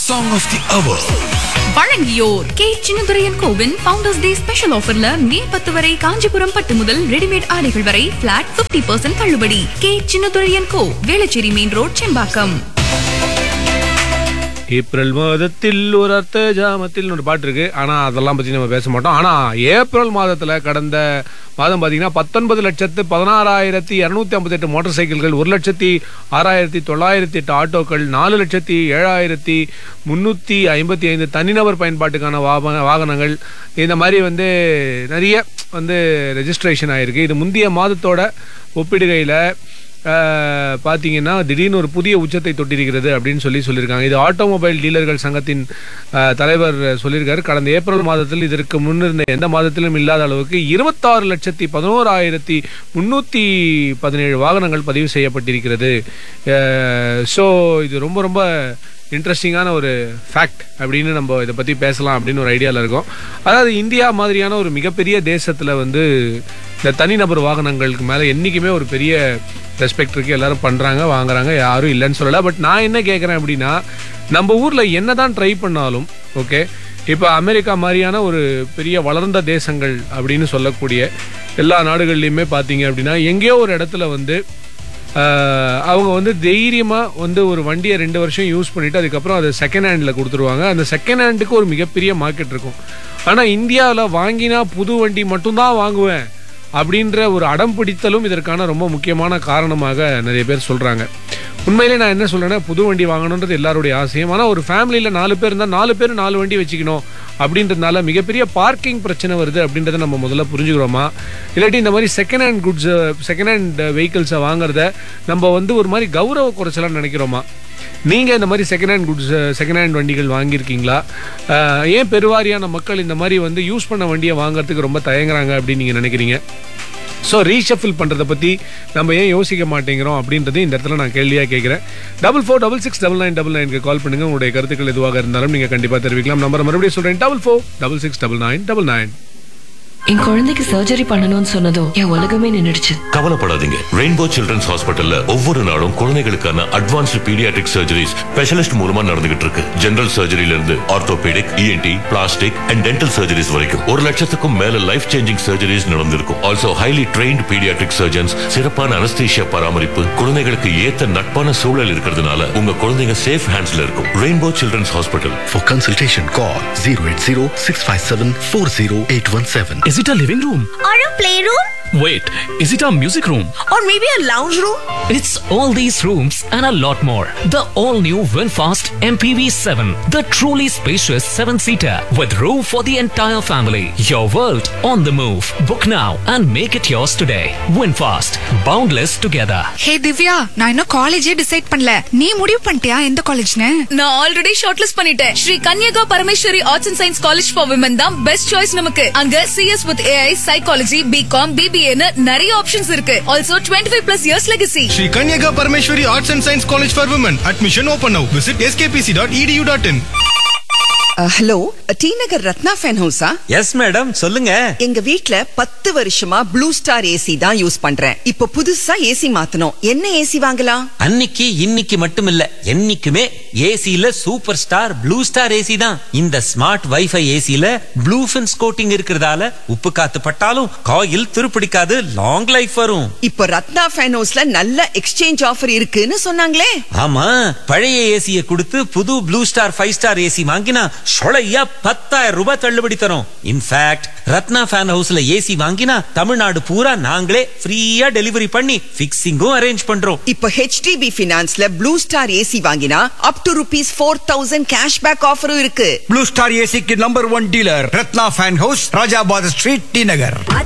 Song of the Hour. வழங்கியோர் K Chinnaduraiyan கோவின் founders day special ஆஃபர்ல மே பத்து வரை காஞ்சிபுரம் பட்டு முதல் ரெடிமேட் ஆடைகள் வரை பிளாட் 50% பர்சன்ட் தள்ளுபடி K Chinnaduraiyan Co Velachery main road Sembakkam April மாதத்தில் ஒரு அர்த்த ஜாமத்தில் ஒரு பாட்டு இருக்கு ஆனா அதெல்லாம் பத்தி நம்ம பேச மாட்டோம் ஆனா ஏப்ரல் மாதத்துல கடந்த மாதம் பாத்தீங்கன்னா பத்தொன்பது லட்சத்து பதினாறாயிரத்தி இருநூத்தி ஐம்பத்தி எட்டு மோட்டார் சைக்கிள்கள் ஒரு லட்சத்தி ஆறாயிரத்தி தொள்ளாயிரத்தி எட்டு ஆட்டோக்கள் நாலு லட்சத்தி ஏழாயிரத்தி முன்னூத்தி ஐம்பத்தி ஐந்து தனிநபர் பயன்பாட்டுக்கான வாகன வாகனங்கள் இந்த மாதிரி வந்து நிறைய வந்து ரெஜிஸ்ட்ரேஷன் ஆயிருக்கு இது முந்தைய மாதத்தோட ஒப்பிடுகையில் அஹ், பார்த்தீங்கன்னா திடீர்னு ஒரு புதிய உச்சத்தை தொட்டிருக்கிறது அப்படின்னு சொல்லி சொல்லியிருக்காங்க இது ஆட்டோமொபைல் டீலர்கள் சங்கத்தின் அஹ், தலைவர் சொல்லியிருக்காரு கடந்த ஏப்ரல் மாதத்தில் இதற்கு முன்னிருந்த எந்த மாதத்திலும் இல்லாத அளவுக்கு இருபத்தாறு லட்சத்தி பதினோராயிரத்தி முன்னூற்றி பதினேழு வாகனங்கள் பதிவு செய்யப்பட்டிருக்கிறது ஸோ இது ரொம்ப ரொம்ப இன்ட்ரெஸ்டிங்கான ஒரு ஃபேக்ட் அப்படின்னு நம்ம இதை பற்றி பேசலாம் அப்படின்னு ஒரு ஐடியாவில் இருக்கோம் அதாவது இந்தியா மாதிரியான ஒரு மிகப்பெரிய தேசத்தில் வந்து இந்த தனிநபர் வாகனங்களுக்கு மேலே என்றைக்குமே ஒரு பெரிய ரெஸ்பெக்ட் இருக்கு எல்லாரும் பண்ணுறாங்க வாங்குறாங்க யாரும் இல்லைன்னு சொல்லலை பட் நான் என்ன கேட்குறேன் அப்படின்னா நம்ம ஊரில் என்ன தான் ட்ரை பண்ணாலும் ஓகே இப்போ அமெரிக்கா மாதிரியான ஒரு பெரிய வளர்ந்த தேசங்கள் அப்படின்னு சொல்லக்கூடிய எல்லா நாடுகள்லையுமே பார்த்தீங்க அப்படின்னா எங்கேயோ ஒரு இடத்துல வந்து ஆஹ் அவங்க வந்து தைரியமாக வந்து ஒரு வண்டியை ரெண்டு வருஷம் யூஸ் பண்ணிட்டு அதுக்கப்புறம் அதை செகண்ட் ஹேண்டில் கொடுத்துருவாங்க அந்த செகண்ட் ஹேண்டுக்கு ஒரு மிகப்பெரிய மார்க்கெட் இருக்கும் ஆனால் இந்தியாவில் வாங்கினா புது வண்டி மட்டும்தான் வாங்குவேன் அப்படின்ற ஒரு அடம் பிடித்தலும் இதற்கான ரொம்ப முக்கியமான காரணமாக நிறைய பேர் சொல்கிறாங்க உண்மையிலே நான் என்ன சொல்றேன்னா புது வண்டி வாங்கணுன்றது எல்லாருடைய ஆசையும் ஆனால் ஒரு ஃபேமிலியில் நாலு பேர் இருந்தால் நாலு பேர் நாலு வண்டி வச்சுக்கணும் அப்படின்றதுனால மிகப்பெரிய பார்க்கிங் பிரச்சனை வருது அப்படின்றத நம்ம முதல்ல புரிஞ்சுக்கிறோமா இல்லாட்டி இந்த மாதிரி second hand goods second hand வெஹிக்கிள்ஸை வாங்குறத நம்ம வந்து ஒரு மாதிரி கௌரவ குறைச்சலாம்னு நினைக்கிறோமா நீங்கள் இந்த மாதிரி second hand goods second hand வண்டிகள் வாங்கியிருக்கீங்களா அஹ், ஏன் பெருவாரியான மக்கள் இந்த மாதிரி வந்து யூஸ் பண்ண வண்டியை வாங்குறதுக்கு ரொம்ப தயங்குறாங்க அப்படின்னு நீங்கள் நினைக்கிறீங்க ஸோ ரீஷஃபில் பண்ணுறதை பற்றி நம்ம ஏன் யோசிக்க மாட்டேங்கிறோம் அப்படின்றது இந்த இடத்துல நான் கேள்வியாக கேட்குறேன் double four double six double nine double நைனுக்கு கால் பண்ணுங்கள் உங்களுடைய கருத்துக்கள் எதுவாக இருந்தாலும் நீங்கள் கண்டிப்பாக தெரிவிக்கலாம் நம்பர் மறுபடியும் சொல்கிறேன் double four double six double nine double nine என் குழந்தைக்கு சர்ஜரி பண்ணணும்னு சொன்னதும் என் உலகமே நின்னுடுச்சு கவலைப்படாதீங்க ரெயின்போ சில்ட்ரன்ஸ் ஹாஸ்பிட்டல்ல ஒவ்வொரு நாளும் குழந்தைகளுக்கான அட்வான்ஸ்டு பீடியாட்ரிக் சர்ஜரிஸ் ஸ்பெஷலிஸ்ட் மூலமா நடந்துகிட்டு இருக்கு ஜெனரல் சர்ஜரியில இருந்து orthopaedic ENT plastic and dental surgeries வரைக்கும் ஒரு லட்சத்துக்கும் மேல லைஃப் சேஞ்சிங் சர்ஜரிஸ் நடந்திருக்கும் also highly trained paediatric surgeons சிறப்பான அனஸ்தீஷியா பராமரிப்பு குழந்தைகளுக்கு ஏத்த நட்பான சூழல் இருக்கிறதுனால உங்க குழந்தைங்க சேஃப் ஹேண்ட்ஸ்ல இருக்கும் rainbow children's hospital For consultation, call 080 657 40817. Is it a living room? Or a playroom? Wait, is it a music room? Or maybe a lounge room? It's all these rooms and a lot more. The all new Winfast MPV 7, the truly spacious 7 seater with room for the entire family. Your world on the move. Book now and make it yours today. Winfast, boundless together. Hey Divya நான் இன்னும் காலேஜே decide பண்ணல நீ முடிவு பண்ணிட்டியா எந்த காலேஜ்னு நான் already short list பண்ணிட்டேன் Sri Kanyaka Parameshwari arts and science college for women தான் பெஸ்ட் சாய்ஸ் நமக்கு அங்க CS with AI psychology BCom பிபிஏன்னு நிறைய ஆப்ஷன்ஸ் இருக்கு also twenty five plus years legacy Sri Kanyaka Parameshwari Arts and Science College for Women. Admission open now. Visit skpc.edu.in. Hello T Nagar Ratna fan ஹவுஸா yes madam சொல்லுங்க எங்க வீட்ல பத்து வருஷமா Blue Star AC தான் யூஸ் பண்றேன் இப்போ புதுசா ஏசி மாத்தணும் என்ன ஏசி வாங்கலாம் அன்னைக்கு இன்னைக்கு மட்டும் இல்ல என்னைக்குமே ஏசில super star Blue Star AC தான் இந்த ஸ்மார்ட் வைஃபை ஏசில ப்ளூ ஃபின்ஸ் கோட்டிங் இருக்கிறதால உப்பு காத்து பட்டாலும் காயில் துருப்பிடிக்காது லாங் லைஃப் வரும் இப்போ ரத்னா ஃபேன் ஹவுஸ்ல நல்ல எக்ஸ்சேஞ்ச் ஆஃபர் இருக்குன்னு சொன்னாங்களே ஆமா பழைய ஏசிய கொடுத்து புது blue star five star AC வாங்கினா சொலையா பத்தாயிரம் ரூபாய் தள்ளுபடி தரும் இன்ஃபேக்ட் ரத்னா ஃபேன் ஹவுஸ்ல ஏசி வாங்கினா தமிழ்நாடு பூரா நாங்களே ஃப்ரீயா டெலிவரி பண்ணி பிக்சிங்கும் அரேஞ்ச் பண்றோம் இப்போ ஹெச்டிபி பினான்ஸ்ல ப்ளூ ஸ்டார் ஏசி வாங்கினா up to rupees four thousand cashback ஆஃபரும் இருக்கு ब्लू स्टार एसी की number one dealer Ratna fan house Rajabad street T नगर